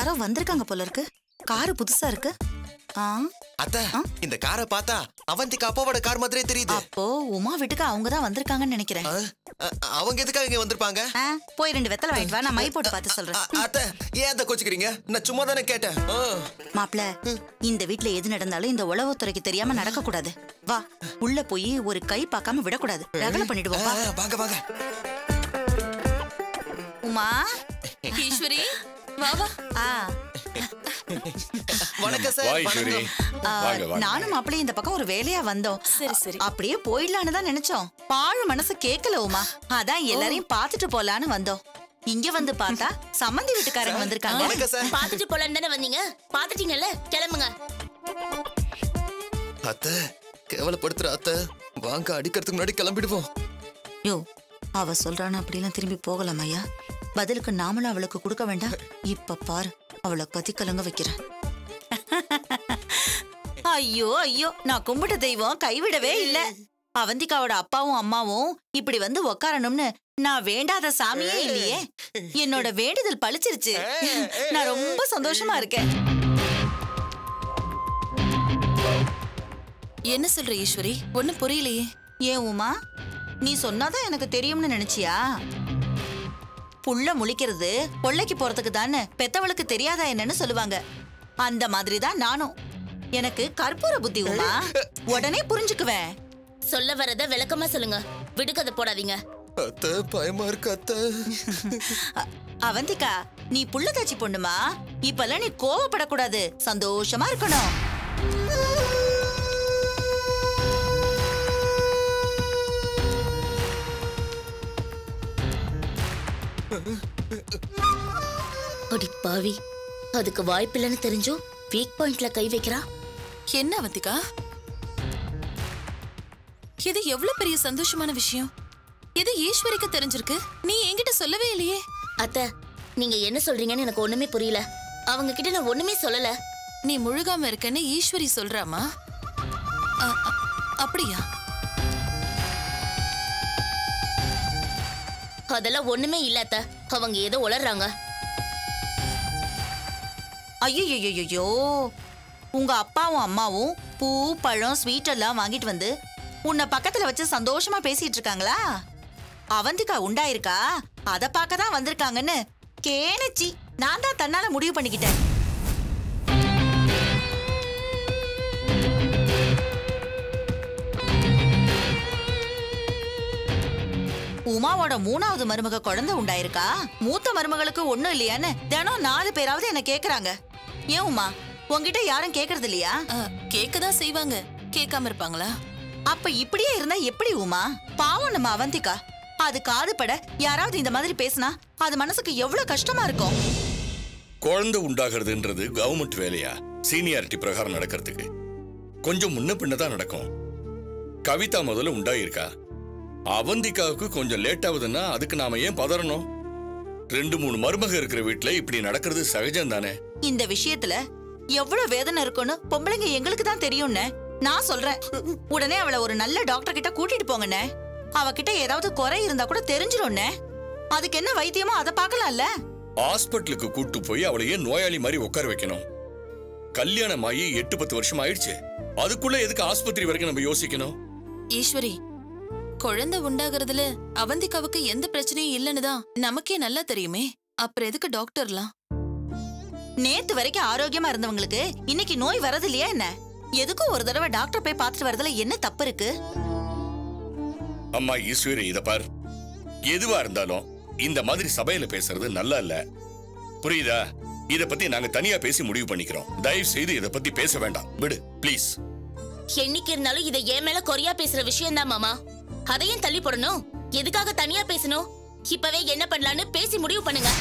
யாரோ வந்திருக்காங்க போல இருக்கு காரு புதுசா இருக்கு ஆ அத்த இந்த காரை பார்த்தா அவந்திக்கு அப்பாவோட கார் மாதிரியே தெரியுது அப்போ உமா வீட்டுக்கு அவங்க தான் வந்திருக்காங்கன்னு நினைக்கிறேன் ஆ, அ- அவங்க எதுக்காக இங்க வந்திருப்பாங்க ஆ, போய் ரெண்டு வெத்தலை வாங்கிட்டு வா நான் மை போட்டு பார்த்து சொல்றேன் அ- அத்த ஏன் அத கோச்சுக்கிறீங்க நான் சும்மா தானே கேட்டேன் ஆ. மாப்ள இந்த வீட்ல எது நடந்தாலும் இந்த உளவுத்துறைக்கு தெரியாம நடக்க கூடாது வா உள்ள போய் ஒரு கை பார்க்காம விடக்கூடாது ரகலை பண்ணிடுவோம் வா. ஆ, வாங்க வாங்க உமா ஈஸ்வரி வா வா ஆ வணக்கம் சார் வா ஈஸ்வரி வணக்கம். ஆ, வாங்க வாங்க நானும் மாப்பிளையும் இந்த பக்கம் ஒரு வேலையா வந்தோம் சரி, சரி. அப்படியே போயிடலான்னு தான் நினைச்சோம் பாழ் மனசு கேட்கல உமா அதான் எல்லாரையும் பார்த்துட்டு போலான்னு வந்தோம் இங்க வந்து பார்த்தா சம்மந்தி வீட்டுக்காரங்க வந்திருக்காங்க வணக்கம் சார் பாத்துட்டு போலான்னு தானே வந்தீங்க பாத்துட்டீங்கல்ல கிளம்புங்க அத்த கேவலப்படுத்துற அத்த வாங்க அடிக்கிறதுக்கு முன்னாடி கிளம்பிடுவோம் யோ அவ சொல்றான்னு அப்படிலாம் திரும்பி போகலாம் ஐயா பதிலுக்கு நாமளும் அவளுக்கு கொடுக்க வேண்டாம் இப்ப பாரு அவளை கதி கலங்க வைக்கிறேன் ஐயோ ஐயோ நான் கும்பிட்ட தெய்வம் கைவிடவே இல்ல அவந்திகாவோட அப்பாவும் அம்மாவும் இப்படி வந்து உக்காரணும்னு நான் வேண்டாத சாமியே இல்லையே என்னோட வேண்டுதல் பழிச்சிருச்சு நான் ரொம்ப சந்தோஷமா இருக்கேன் என்ன சொல்ற ஈஸ்வரி ஒண்ணும் புரியலையே ஏன் உமா நீ சொன்னாதான் எனக்கு தெரியும்னு நினைச்சியா புள்ள முழிக்கிறது கொள்ளைக்கு போறதுக்கு தானே பெத்தவளுக்கு தெரியாதா என்னன்னு சொல்லுவாங்க அந்த மாதிரி தான் நானும் எனக்கு கற்பூர புத்தி உமா உடனே புரிஞ்சுக்குவேன் சொல்ல வரத விளக்கமா சொல்லுங்க விடுகதை போடாதீங்க அத்த பயமா இருக்கு அத்த அ- அவந்திகா நீ புள்ள தாச்சி பொண்ணுமா இப்பெல்லாம் நீ கோவப்படக்கூடாது சந்தோஷமா இருக்கணும் அடி பாவி அதுக்கு வாய்ப்பில்லைன்னு தெரிஞ்சும் வீக் பாயிண்ட்ல கை வைக்கிறா என்ன அவந்திகா இது எவ்வளவு பெரிய சந்தோஷமான விஷயம் இது ஈஸ்வரிக்கு தெரிஞ்சிருக்கு நீ என்கிட்ட சொல்லவே இல்லையே அத்தை நீங்க என்ன சொல்றீங்கன்னு எனக்கு ஒண்ணுமே புரியல அவங்க கிட்ட நான் ஒண்ணுமே சொல்லல நீ முழுகாம இருக்கன்னு ஈஸ்வரி சொல்றாமா அ- அ- அப்படியா அதெல்லாம் ஒண்ணுமே இல்ல அத்தை அவங்க ஏதோ உளறாங்க ஐயோ உங்க அப்பாவும் அம்மாவும் பூ பழம் ஸ்வீட் எல்லாம் வாங்கிட்டு வந்து உன்னை பக்கத்துல வச்சு சந்தோஷமா பேசிட்டு இருக்காங்களா அவந்திகா உண்டாயிருக்கா அத பார்க்க தான் வந்திருக்காங்கன்னு கேனச்சி நான் தான் தன்னால முடிவு பண்ணிக்கிட்டேன் உமாவோட மூணாவது மருமக குழந்தை உண்டாயிருக்கா மூத்த மருமகளுக்கு ஒண்ணும் இல்லையான்னு தினம் நாலு பேராவது என்ன கேக்குறாங்க ஏன் உமா உன்கிட்ட யாரும் கேக்குறது இல்லையா அ, கேட்கதான் செய்வாங்க கேட்காம இருப்பாங்களா அப்ப இப்படியே இருந்தா எப்படி உமா பாவம் நம்ம அவந்திகா அது காது பட யாராவது இந்த மாதிரி பேசினா அது மனசுக்கு எவ்வளவு கஷ்டமா இருக்கும் குழந்தை உண்டாகிறதுன்றது கவர்மெண்ட் வேலையா சீனியாரிட்டி பிரகாரம் நடக்கிறதுக்கு கொஞ்சம் முன்ன பின்ன தான் நடக்கும் கவிதா முதல்ல உண்டாயிருக்கா அவந்திகாவுக்கு கொஞ்சம் லேட் ஆகுதுன்னா அதுக்கு நாம ஏன் பதறணும் ரெண்டு மூணு மருமக இருக்கிற வீட்ல இப்படி நடக்கிறது சகஜம் தானே இந்த விஷயத்துல எவ்வளவு வேதனை இருக்கும்னு பொம்பளைங்க எங்களுக்கு தான் தெரியும்னு நான் சொல்றேன் உடனே அவளை ஒரு நல்ல டாக்டர் கிட்ட கூட்டிட்டு போங்கண்ணே அவகிட்ட ஏதாவது குறை இருந்தா கூட தெரிஞ்சிடும்ண்ணே அதுக்கு என்ன வைத்தியமோ அதை பார்க்கலாம்ல ஹாஸ்பிட்டலுக்கு கூட்டு போய் அவளை ஏன் நோயாளி மாதிரி உட்கார வைக்கணும் கல்யாணம் ஆகி எட்டு பத்து வருஷம் ஆயிடுச்சு அதுக்குள்ள எதுக்கு ஆஸ்பத்திரி வரைக்கும் நம்ம யோசிக்கணும் ஈஸ்வரி குழந்தை உண்டாகிறதுல அவந்திகாவுக்கு எந்த பிரச்சனையும் இல்லைன்னு தான் நமக்கே நல்லா தெரியுமே அப்புறம் எதுக்கு டாக்டர்லாம் நேத்து வரைக்கும் ஆரோக்கியமா இருந்தவங்களுக்கு இன்னைக்கு நோய் வரது இல்லையா என்ன எதுக்கும் ஒரு தடவை டாக்டர் போய் பார்த்துட்டு வரதுல என்ன தப்பு இருக்கு அம்மா ஈஸ்வரி இத பார் எதுவா இருந்தாலும் இந்த மாதிரி சபையில பேசுறது நல்லா இல்ல புரியுதா இத பத்தி நாங்க தனியா பேசி முடிவு பண்ணிக்கிறோம் தயவு செய்து இத பத்தி பேச வேண்டாம் விடு ப்ளீஸ் என்னைக்கு இருந்தாலும் இதை என் மேல கொரியா பேசுற விஷயம் தான் மாமா அதையும் தள்ளி போடணும் எதுக்காக தனியா பேசணும் இப்பவே என்ன பண்ணலான்னு பேசி முடிவு பண்ணுங்க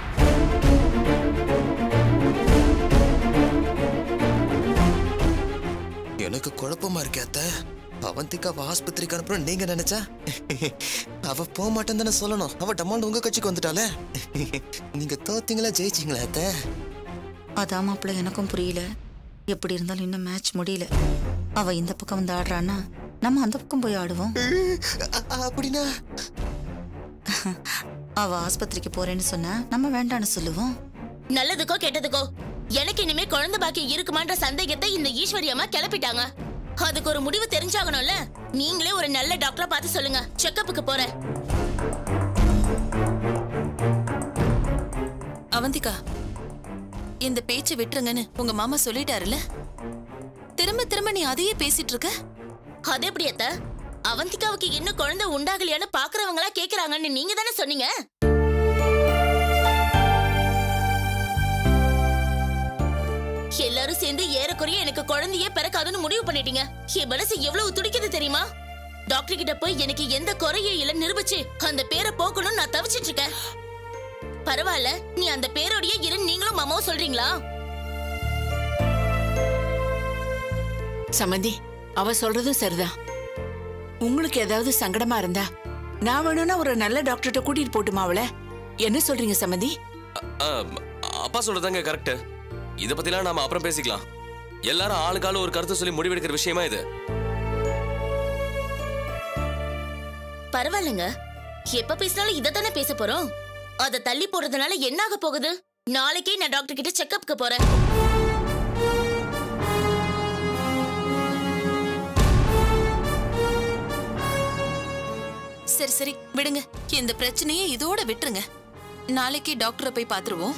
எனக்கு குழப்பமா இருக்கே அத்த அவந்திக்காவை ஆஸ்பத்திரிக்கு அனுப்புறோம் நீங்க நினைச்சா அவ போக மாட்டேன்னு தானே சொல்லணும் அவ டமாண்ட் உங்க கட்சிக்கு வந்துட்டாலே நீங்க தோத்தீங்களா ஜெயிச்சீங்களா அத்த அதான் மாப்பிள்ள எனக்கும் புரியல எப்படி இருந்தாலும் இன்னும் மேட்ச் முடியல அவ இந்த பக்கம் வந்து ஆடுறான்னா நம்ம அந்த பக்கம் போய் ஆடுவோம் அ- அப்படின்னா அவ ஆஸ்பத்திரிக்கு போறேன்னு சொன்னா நம்ம வேண்டான்னு சொல்லுவோம் நல்லதுக்கோ கெட்டதுக்கோ எனக்கு இனிமே குழந்தை பாக்கியம் இருக்குமான்ற சந்தேகத்தை இந்த ஈஸ்வரி அம்மா கிளப்பிட்டாங்க அதுக்கு ஒரு முடிவு தெரிஞ்சாகணும்ல நீங்களே ஒரு நல்ல டாக்டரா பார்த்து சொல்லுங்க செக்கப்புக்கு போறேன் அவந்திகா இந்த பேச்சை விட்டுருங்கன்னு உங்க மாமா சொல்லிட்டாருல திரும்ப திரும்ப நீ அதையே பேசிட்டு இருக்க அது எப்படி அத்த அவந்திகாவுக்கு இன்னும் குழந்தை உண்டாகலையான்னு பாக்குறவங்களா கேக்குறாங்கன்னு நீங்க தானே சொன்னீங்க எல்லாரும் சேர்ந்து ஏறக்குறைய எனக்கு குழந்தையே பிறக்காதுன்னு முடிவு பண்ணிட்டீங்க என் மனசு எவ்வளவு துடிக்குது தெரியுமா டாக்டர் கிட்ட போய் எனக்கு எந்த குறையும் இல்ல நிரூபிச்சு அந்த பேரை போக்கணும்னு நான் தவிச்சிட்டு இருக்கேன் பரவாயில்ல நீ அந்த பேரோடயே இரு நீங்களும் மாமாவும் சொல்றீங்களா சம்மந்தி அவ சொல்றதும் சரிதான் உங்களுக்கு ஏதாவது சங்கடமா இருந்தா நான் வேணும்னா ஒரு நல்ல டாக்டர்கிட்ட கூட்டிட்டு போட்டுமா அவளை என்ன சொல்றீங்க சம்மந்தி ஆ, அப்பா சொல்றதாங்க கரெக்ட் இத பத்திலாம் நாம அப்புறம் பேசிக்கலாம் எல்லாரும் ஆளுக்கால ஒரு கருத்து சொல்லி முடிவெடுக்கிற விஷயமா இது பரவாயில்லைங்க எப்ப பேசினாலும் இதை தானே பேச போறோம் அதை தள்ளி போடுறதுனால என்ன ஆக போகுது நாளைக்கே நான் டாக்டர் கிட்ட செக்கப்க்கு போறேன் சரி சரி விடுங்க இந்த பிரச்சனையை இதோட விட்டுருங்க நாளைக்கு டாக்டரை போய் பாத்துருவோம்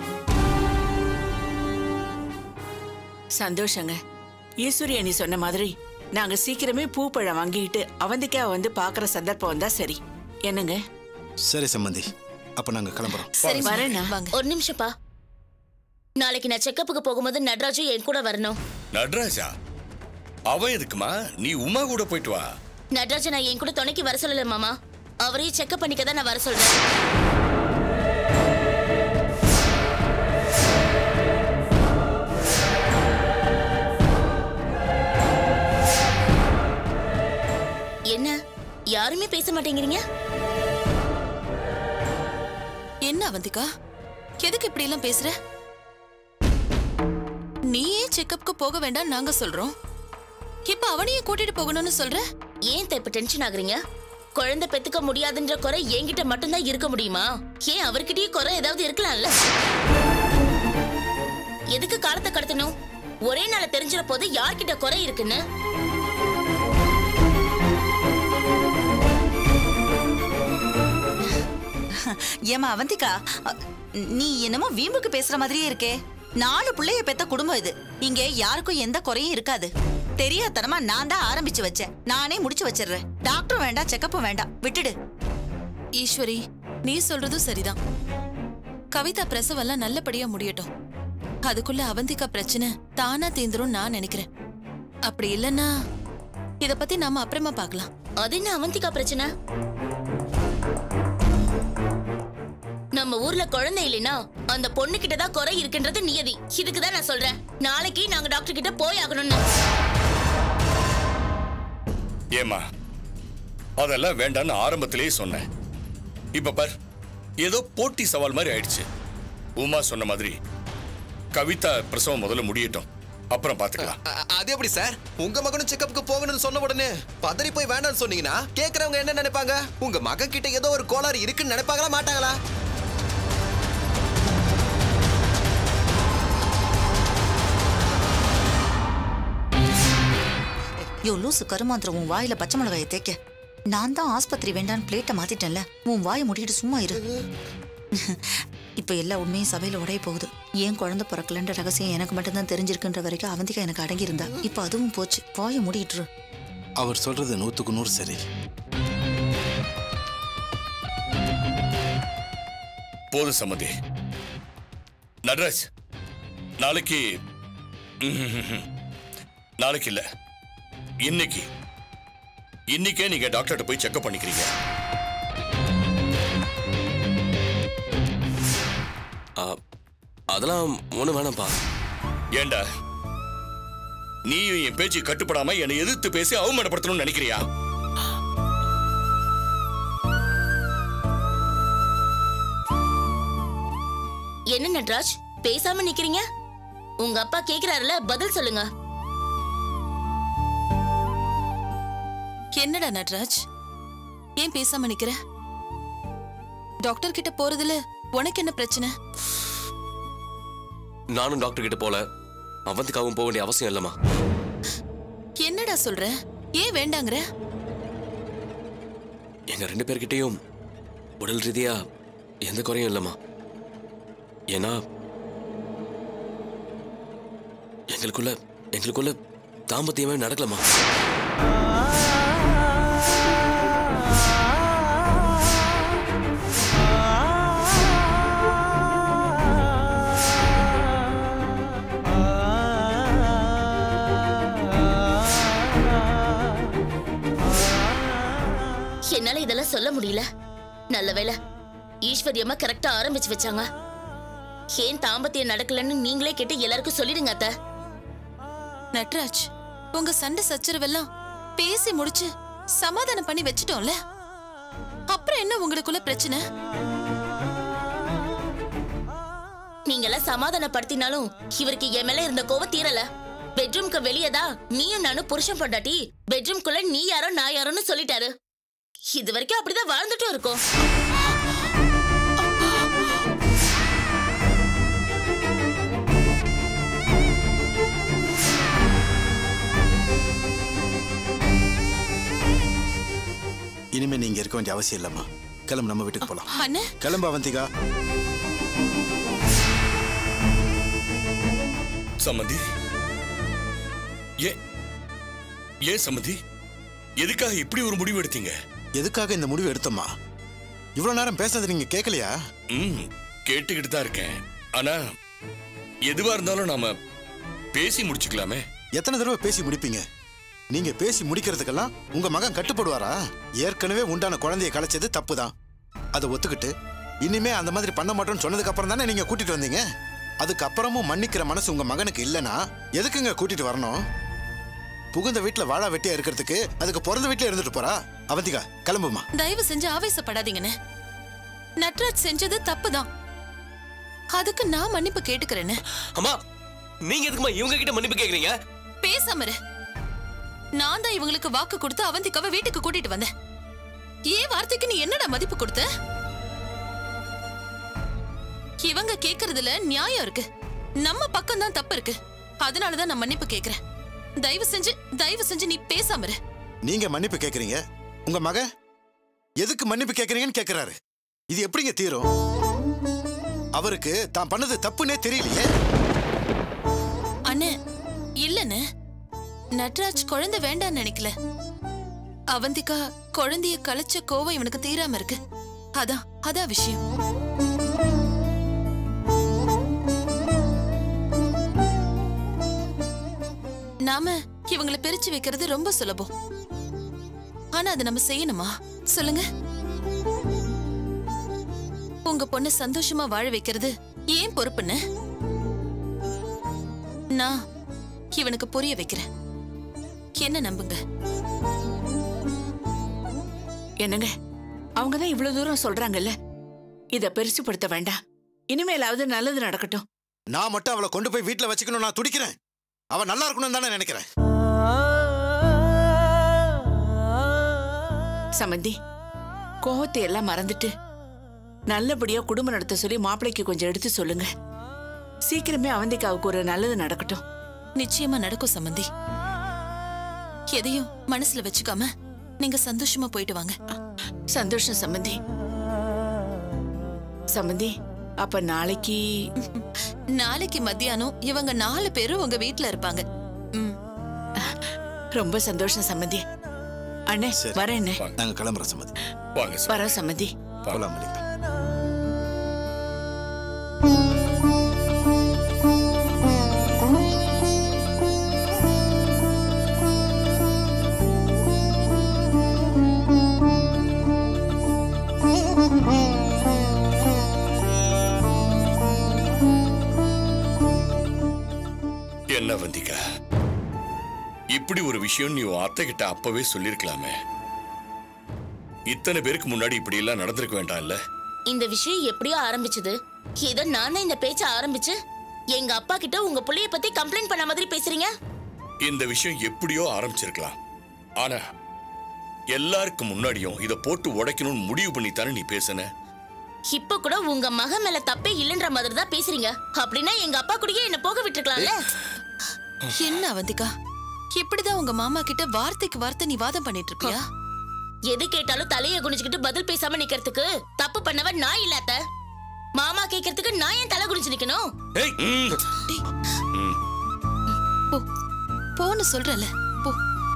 சந்தோஷங்க ஈஸ்வரி அண்ணி சொன்ன மாதிரி நாங்க சீக்கிரமே பூப்பழம் வாங்கிட்டு அவந்திக்கா வந்து பாக்குற சந்தர்ப்பம் வந்தா சரி என்னங்க சரி சம்மந்தி அப்ப நாங்க கிளம்புறோம் சரி வரேண்ணா. வாங்க ஒரு நிமிஷம்ப்பா நாளைக்கு நான் செக்கப்புக்கு போகும்போது நட்ராஜும் என் கூட வரணும் நட்ராஜா அவன் எதுக்குமா நீ உமா கூட போயிட்டு வா நட்ராஜ நான் என் கூட துணைக்கு வர சொல்லல மாமா அவரையும் செக்கப் பண்ணிக்க தான் நான் வர சொல்றேன் என்ன யாருமே பேச மாட்டேங்கிறீங்க என்ன அவந்திகா எதுக்கு இப்படி எல்லாம் பேசுற நீயே செக்கப்க்கு போக வேண்டாம் நாங்க சொல்றோம் இப்ப அவனையும் கூட்டிட்டு போகணும்னு சொல்ற ஏன் அத்தை இப்ப டென்ஷன் ஆகுறீங்க குழந்தை பெத்துக்க முடியாதுன்ற குறை என்கிட்ட மட்டும்தான் இருக்க முடியுமா ஏன் அவர்கிட்டயும் குறை ஏதாவது இருக்கலாம்ல எதுக்கு காலத்தை கடத்தணும் ஒரே நாள தெரிஞ்சிட போது யார்கிட்ட குறை இருக்குன்னு ஏமா அவந்திகா அ, நீ என்னமோ வீம்புக்கு பேசுற மாதிரியே இருக்கே நாலு பிள்ளைய பெத்த குடும்பம் இது இங்க யாருக்கும் எந்த குறையும் இருக்காது தெரியாதனமா நான் தான் ஆரம்பிச்சு வச்சேன் நானே முடிச்சு வச்சிடுறேன் டாக்டரும் வேண்டாம் செக்கப்பும் வேண்டாம் விட்டுடு ஈஸ்வரி நீ சொல்றதும் சரிதான் கவிதா பிரசவெல்லாம் நல்லபடியா முடியட்டும் அதுக்குள்ள அவந்திகா பிரச்சனை தானா தீந்துரும் நான் நினைக்கிறேன் அப்படி இல்லைன்னா இத பத்தி நாம அப்புறமா பார்க்கலாம் அது என்ன அவந்திகா பிரச்சனை நம்ம ஊர்ல குழந்தை இல்லைன்னா அந்த பொண்ணு கிட்ட தான் குறை இருக்குன்றது நியதி இதுக்கு தான் நான் சொல்றேன் நாளைக்கு நாங்க டாக்டர் கிட்ட போய் ஆகணும்னு ஏமா அதெல்லாம் வேண்டான்னு ஆரம்பத்திலேயே சொன்னேன் இப்ப பார் ஏதோ போட்டி சவால் மாதிரி ஆயிடுச்சு உமா சொன்ன மாதிரி கவிதா பிரசவம் முதல்ல முடியட்டும் அப்புறம் பாத்துக்கலாம் அ- அது எப்படி சார் உங்க மகனும் செக்கப்புக்கு போகணும்னு சொன்ன உடனே பதறி போய் வேண்டாம்னு சொன்னீங்கன்னா கேக்குறவங்க என்ன நினைப்பாங்க உங்க மகன் கிட்ட ஏதோ ஒரு கோளாறு இருக்குன்னு நினைப்பாங்களா மாட்டாங்களா யோ லூசு கருமாந்திரம் உன் வாயில பச்சை மிளகாயை தேய்க்க நான் தான் ஆஸ்பத்திரி வேண்டான்னு பிளேட்டை மாத்திட்டேன்ல உன் வாயை மூடிட்டு சும்மா இரு இப்ப எல்லா உண்மையும் சபையில உடைய போகுது ஏன் குழந்தை பிறக்கலன்ற ரகசியம் எனக்கு மட்டும்தான் தெரிஞ்சிருக்குன்ற வரைக்கும் அவந்திகா எனக்கு அடங்கி இருந்தா இப்ப அதுவும் போச்சு வாயை மூடிட்டு இரு. அவர் சொல்றது நூத்துக்கு நூறு சரி போதும் சம்மதி நட்ராஜ் நாளைக்கு ம்ஹும்ஹும். நாளைக்கு இல்ல இன்னைக்கு இன்னைக்கே நீங்க டாக்டர்கிட்ட போய் செக்அப் பண்ணிக்கிறீங்க ஆ, அதெல்லாம் ஒண்ணு வேணாம்ப்பா ஏண்டா நீயும் என் பேச்சு கட்டுப்படாம என்னை எதிர்த்து பேசி அவமானப்படுத்தணும்னு நினைக்கிறியா என்ன நட்ராஜ் பேசாம நிக்கிறீங்க உங்க அப்பா கேக்குறாருல பதில் சொல்லுங்க என்னடா நட்ராஜ் ஏன் பேசாம நிக்கிற டாக்டர் கிட்ட போறதுல உனக்கு என்ன பிரச்சனை நானும் டாக்டர் கிட்ட போல அவந்திக்காவும் போக வேண்டிய அவசியம் இல்லம்மா என்னடா சொல்ற ஏன் வேண்டாங்கிற எங்க ரெண்டு பேர்கிட்டயும் உடல் ரீதியா எந்த குறையும் இல்லம்மா ஏன்னா எங்களுக்குள்ள எங்களுக்குள்ள தாம்பத்தியமே நடக்கலம்மா என்னால இதெல்லாம் சொல்ல முடியல நல்ல வேளை ஈஸ்வரியம்மா கரெக்டா ஆரம்பிச்சு வச்சாங்க ஏன் தாம்பத்தியம் நடக்கலன்னு நீங்களே கேட்டு எல்லாருக்கும் சொல்லிடுங்க அத்தை நட்ராஜ் உங்க சண்டை சச்சரவெல்லாம் பேசி முடிச்சு சமாதானம் பண்ணி வச்சிட்டோம்ல அப்புறம் என்ன உங்களுக்குள்ள பிரச்சனை நீங்கெல்லாம் சமாதானப்படுத்தினாலும் இவருக்கு என் மேல இருந்த கோவம் தீரல பெட்ரூம்க்கு வெளியே தான் நீயும் நானும் புருஷன் பொண்டாட்டி பெட்ரூம்குள்ள நீ யாரோ நான் யாரோன்னு சொல்லிட்டாரு இது வரைக்கும் அப்படிதான் வாழ்ந்துட்டும் இருக்கோம் இனிமே நீங்க இருக்க வேண்டிய அவசியம் இல்லம்மா கிளம்பு நம்ம வீட்டுக்கு போலாம் அண்ணே கிளம்பு அவந்திகா சம்மந்தி ஏன் ஏன் சம்மந்தி எதுக்காக இப்படி ஒரு முடிவு எடுத்தீங்க எதுக்காக இந்த முடிவு எடுத்தோமா இவ்வளவு நேரம் பேசுறது நீங்க கேட்கலையா ம் கேட்டுக்கிட்டு தான் இருக்கேன் ஆனா எதுவா இருந்தாலும் நாம பேசி முடிச்சுக்கலாமே எத்தனை தடவை பேசி முடிப்பீங்க நீங்க பேசி முடிக்கிறதுக்கெல்லாம் உங்க மகன் கட்டுப்படுவாரா ஏற்கனவே உண்டான குழந்தைய கலைச்சது தப்பு தான் அதை ஒத்துக்கிட்டு இனிமே அந்த மாதிரி பண்ண மாட்டோம்னு சொன்னதுக்கு அப்புறம் தானே நீங்க கூட்டிட்டு வந்தீங்க அதுக்கப்புறமும் மன்னிக்கிற மனசு உங்க மகனுக்கு இல்லனா எதுக்குங்க கூட்டிட்டு வரணும் புகுந்த வீட்டுல வாழா வெட்டியா இருக்கிறதுக்கு அதுக்கு பிறந்த வீட்டுல இருந்துட்டு போறா அவந்திகா கிளம்புமா தயவு செஞ்சு ஆவேசப்படாதீங்கண்ணே நட்ராஜ் செஞ்சது தப்புதான் அதுக்கு நான் மன்னிப்பு கேட்டுக்கிறேன்னு அம்மா நீங்க எதுக்குமா இவங்க கிட்ட மன்னிப்பு கேக்குறீங்க பேசாம இரு நான் தான் இவங்களுக்கு வாக்கு கொடுத்து அவந்திக்காவை வீட்டுக்கு கூட்டிட்டு வந்தேன் ஏன் வார்த்தைக்கு நீ என்னடா மதிப்பு கொடுத்த இவங்க கேக்குறதுல நியாயம் இருக்கு நம்ம பக்கம் தான் தப்பு இருக்கு அதனாலதான் நான் மன்னிப்பு கேக்குறேன் தயவு செஞ்சு தயவு செஞ்சு நீ பேசாம இரு நீங்க மன்னிப்பு கேக்குறீங்க உங்க மக எதுக்கு மன்னிப்பு கேக்குறீங்கன்னு கேக்குறாரு இது எப்படிங்க தீரும் அவருக்கு தான் பண்ணது தப்புன்னே தெரியலையே அண்ணே இல்லன்னு நட்ராஜ் குழந்தை வேண்டான்னு நினைக்கல அவந்திகா குழந்தைய கலைச்ச கோவம் இவனுக்கு தீராம இருக்கு அதான் அதான் விஷயம் நாம இவங்களை பிரிச்சு வைக்கிறது ரொம்ப சுலபம் ஆனா அதை நம்ம செய்யணுமா சொல்லுங்க உங்க பொண்ணு சந்தோஷமா வாழ வைக்கிறது ஏன் பொறுப்புன்னு நான் இவனுக்கு புரிய வைக்கிறேன் என்ன நம்புங்க என்னங்க அவங்க தான் இவ்வளவு தூரம் சொல்றாங்கல்ல இத பெருசுப்படுத்த வேண்டாம் இனிமேலாவது நல்லது நடக்கட்டும் நான் மட்டும் அவளை கொண்டு போய் வீட்டுல வச்சுக்கணும் நான் துடிக்கிறேன் அவ நல்லா இருக்கணும்னு தானே நினைக்கிறேன் சமந்தி கோவத்தை எல்லாம் மறந்துட்டு நல்லபடியா குடும்பம் நடத்த சொல்லி மாப்பிள்ளைக்கு கொஞ்சம் எடுத்து சொல்லுங்க சீக்கிரமே அவந்திக்காவுக்கு ஒரு நல்லது நடக்கட்டும் நிச்சயமா நடக்கும் சம்பந்தி எதையும் மனசுல வச்சுக்காம நீங்க சந்தோஷமா போயிட்டு வாங்க சந்தோஷம் சம்பந்தி சம்பந்தி அப்ப நாளைக்கு நாளைக்கு மத்தியானம் இவங்க நாலு பேரும் உங்க வீட்ல இருப்பாங்க ம் ரொம்ப சந்தோஷம் சம்பந்தி அண்ணே சரி. வரேன் அண்ணே. நாங்க கிளம்புறோம் சம்மதி வாங்க சார் வரேன் சம்பந்தி போலாம் மல்லிகா என்ன வந்திகா இப்படி ஒரு விஷயம் நீ உன் அத்தை கிட்ட அப்பவே சொல்லிருக்கலாமே இத்தனை பேருக்கு முன்னாடி இப்படி எல்லாம் நடந்திருக்க வேண்டாம்ல இந்த விஷயம் எப்படியோ ஆரம்பிச்சது ஏதோ நானே இந்த பேச்ச ஆரம்பிச்சு எங்க அப்பா கிட்ட உங்க புள்ளைய பத்தி கம்ப்ளைண்ட் பண்ண மாதிரி பேசுறீங்க இந்த விஷயம் எப்படியோ ஆரம்பிச்சிருக்கலாம் ஆனா எல்லாருக்கும் முன்னாடியும் இத போட்டு உடைக்கணும்னு முடிவு பண்ணி தானே நீ பேசுன இப்ப கூட உங்க மக மேல தப்பே இல்லைன்ற மாதிரி தான் பேசுறீங்க அப்படின்னா எங்க அப்பா கூடயே என்ன போக விட்டுருக்கலாம்ல என்ன அவந்திகா இப்படிதான் உங்க மாமா கிட்ட வார்த்தைக்கு வார்த்தை நீ வாதம் பண்ணிட்டு இருப்பியா எது கேட்டாலும் தலைய குனிஞ்சுக்கிட்டு பதில் பேசாம நிக்கிறதுக்கு தப்பு பண்ணவன் நான் இல்லாத மாமா கேக்குறதுக்கு நான் ஏன் தலை குனிஞ்சு நிக்கணும் ஏய் ம். போ போன்னு சொல்றல போ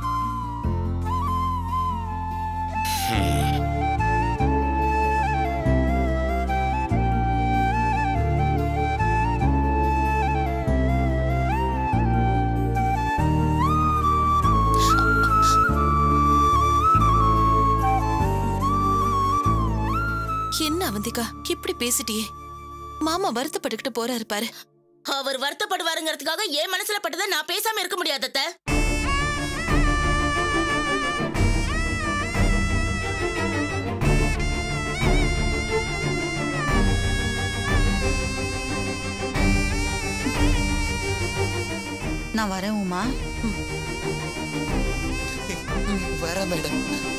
என்ன அவந்திகா இப்படி பேசிட்டியே மாமா வருத்தப்பட்டுக்கிட்டு போறாரு பாரு அவர் வருத்தப்படுவாருங்கிறதுக்காக என் மனசுல பட்டதை நான் பேசாம இருக்க முடியாது அத்தை. நான் வரேன் உமா வர மேடம்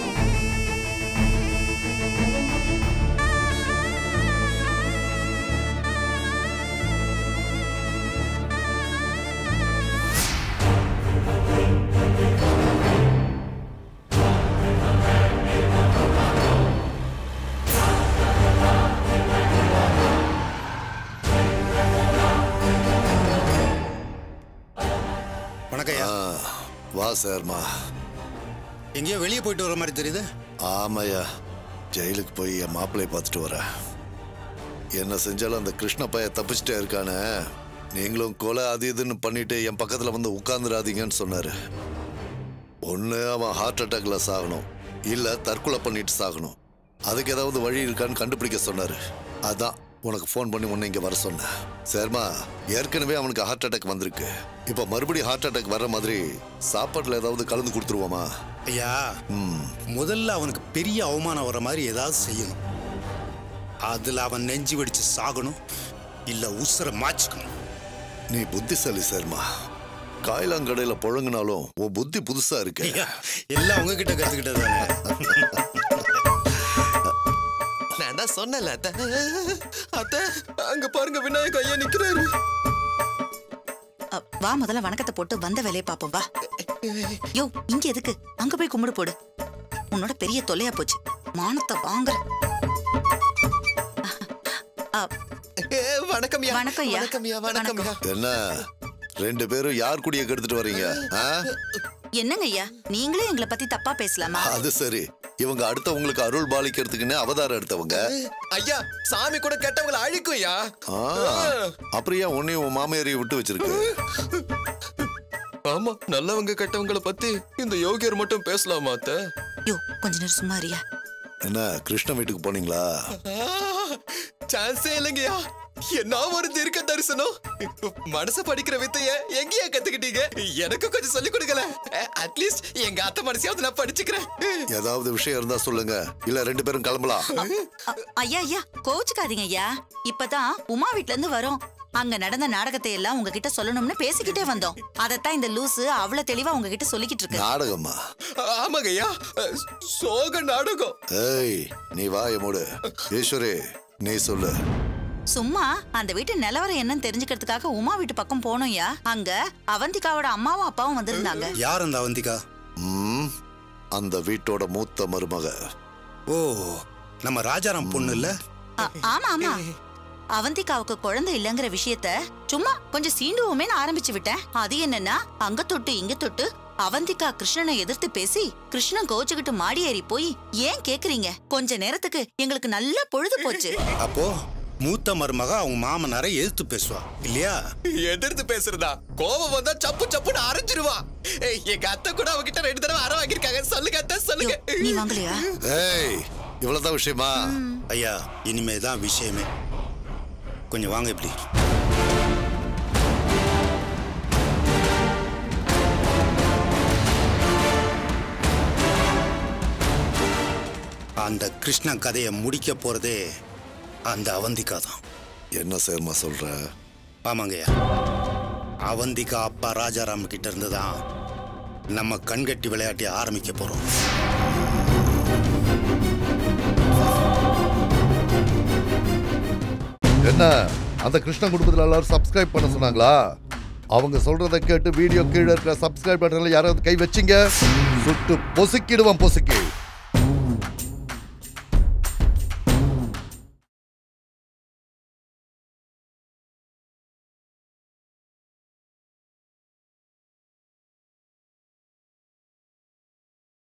வணக்கம்யா வா சேர்மா எங்கேயோ வெளியே போயிட்டு வர மாதிரி தெரியுது ஆமாய்யா ஜெயிலுக்கு போய் என் மாப்பிள்ளைய பார்த்துட்டு வரேன் என்ன செஞ்சாலும் அந்த கிருஷ்ண பைய தப்பிச்சுட்டே இருக்கானே நீங்களும் கொலை அது இதுன்னு பண்ணிட்டு என் பக்கத்தில் வந்து உட்காந்துடாதீங்கன்னு சொன்னாரு ஒன்று அவன் ஹார்ட் அட்டாக்ல சாகணும் இல்லை தற்கொலை பண்ணிட்டு சாகணும் அதுக்கு ஏதாவது வழி இருக்கான்னு கண்டுபிடிக்க சொன்னாரு அதான் உனக்கு ஃபோன் பண்ணி உன்னை இங்கே வர சொன்னேன் சேர்மா ஏற்கனவே அவனுக்கு ஹார்ட் அட்டாக் வந்திருக்கு இப்போ மறுபடியும் ஹார்ட் அட்டாக் வர்ற மாதிரி சாப்பாட்டில் ஏதாவது கலந்து கொடுத்துருவோமா ஐயா முதல்ல அவனுக்கு பெரிய அவமானம் வர மாதிரி ஏதாவது செய்யணும் அதுல அவன் நெஞ்சு வெடிச்சு சாகணும் இல்ல உசுர மாச்சிக்கணும் நீ புத்திசாலி சேர்மா காயிலாங்கடையில புழங்கினாலும் உன் புத்தி புதுசா இருக்கு ஐயா எல்லாம் உங்ககிட்ட கத்துக்கிட்டதானே நான் தான் சொன்னல அத்தை அத்தை அங்க பாருங்க விநாயக ஐயா நிக்கிறாரு அ, வா முதல்ல வணக்கத்தை போட்டு வந்த வேலையை பாப்போம் வா யோ இங்க எதுக்கு அங்க போய் கும்பிடு போடு உன்னோட பெரிய தொல்லையா போச்சு மானத்தை வாங்குற அ, ஏ, வணக்கம் ஐயா வணக்கம் ஐயா. வணக்கம் ஐயா வணக்கம் ஐயா என்ன ரெண்டு பேரும் யார் குடிய கெடுத்துட்டு வர்றீங்க ஆ? என்னங்க ஐயா நீங்களே எங்களை பத்தி தப்பா பேசலாமா அது சரி இவங்க அடுத்தவங்களுக்கு அருள் பாலிக்கிறதுக்குன்னு அவதாரம் எடுத்தவங்க ஐயா சாமி கூட கெட்டவங்களை அழிக்கும் ஐயா ஆ, அப்புறம் ஏன் உன்னையும் உன் மாமியாரையும் விட்டு வச்சிருக்கு ஆமா நல்லவங்க கெட்டவங்கள பத்தி இந்த யோகியர் மட்டும் பேசலாமா அத்தை யோ கொஞ்ச நேரம் சும்மா இருயா என்ன கிருஷ்ண வீட்டுக்கு போனீங்களா சான்ஸே இல்லைங்கய்யா என்ன ஒரு தீர்க்க தரிசனம் மனசு படிக்கிற வித்தைய எங்கேயா கத்துக்கிட்டீங்க எனக்கு கொஞ்சம் சொல்லி கொடுக்கல அட்லீஸ்ட் எங்க அத்தை மனசையாவது நான் படிச்சுக்கிறேன் ஏதாவது விஷயம் இருந்தா சொல்லுங்க இல்ல ரெண்டு பேரும் கிளம்பலாம் அ, ஐயா ஐயா கோச்சுக்காதீங்க ஐயா இப்பதான் உமா வீட்ல இருந்து வரோம் அங்க நடந்த நாடகத்தை எல்லாம் உங்ககிட்ட சொல்லணும்னு பேசிக்கிட்டே வந்தோம் அதத்தான் இந்த லூசு அவ்வளவு தெளிவா உங்ககிட்ட சொல்லிக்கிட்டு இருக்கு நாடகமா ஆமாங்கய்யா சோக நாடகம் ஏய் நீ வா மூடு ஈஸ்வரி நீ சொல்லு சும்மா அந்த வீட்டு நிலவரம் என்னன்னு தெரிஞ்சுக்கிறதுக்காக உமா வீட்டு பக்கம் போனோம்யா அங்க அவந்திகாவோட அம்மாவும் அப்பாவும் வந்திருந்தாங்க யார் அந்த அவந்திகா ம், அந்த வீட்டோட மூத்த மருமக ஓ நம்ம ராஜாராம் பொண்ணு இல்ல அ, ஆமா ஆமா அவந்திகாவுக்கு குழந்தை இல்லங்கிற விஷயத்த சும்மா கொஞ்சம் சீண்டுவோமேன்னு ஆரம்பிச்சு விட்டேன் அது என்னன்னா அங்க தொட்டு இங்க தொட்டு அவந்திகா கிருஷ்ணனை எதிர்த்து பேசி கிருஷ்ணன் கோச்சுக்கிட்டு மாடி ஏறி போய் ஏன் கேக்குறீங்க கொஞ்ச நேரத்துக்கு எங்களுக்கு நல்ல பொழுது போச்சு அப்போ மூத்த மருமக அவங்க மாமனாரை எதிர்த்து பேசுவா இல்லையா எதிர்த்து பேசுறதா கோபம் வந்தா சப்பு சப்புன்னு அரைஞ்சிருவா ஏய், எங்க அத்தை கூட அவகிட்ட ரெண்டு தடவை அரை வாங்கியிருக்காங்க சொல்லுங்க அத்தை சொல்லுங்க நீ வாங்கலையா ஏய் இவ்வளவுதான் விஷயமா ஐயா இனிமே தான் விஷயமே கொஞ்சம் வாங்க இப்படி அந்த கிருஷ்ணன் கதையை முடிக்க போறதே அந்த அவந்திகா தான் என்ன சேர்மா சொல்ற ஆமாங்கய்யா அவந்திகா அப்பா ராஜாராம் கிட்ட இருந்து தான் நம்ம கண்கட்டி விளையாட்டை ஆரம்பிக்க போறோம் என்ன அந்த கிருஷ்ண குடும்பத்தில் எல்லாரும் சப்ஸ்கிரைப் பண்ண சொன்னாங்களா அவங்க சொல்றத கேட்டு வீடியோ கீழே இருக்கிற சப்ஸ்கிரைப் பட்டன்ல யாராவது கை வச்சிங்க சுட்டு பொசுக்கிடுவான் பொசுக்கி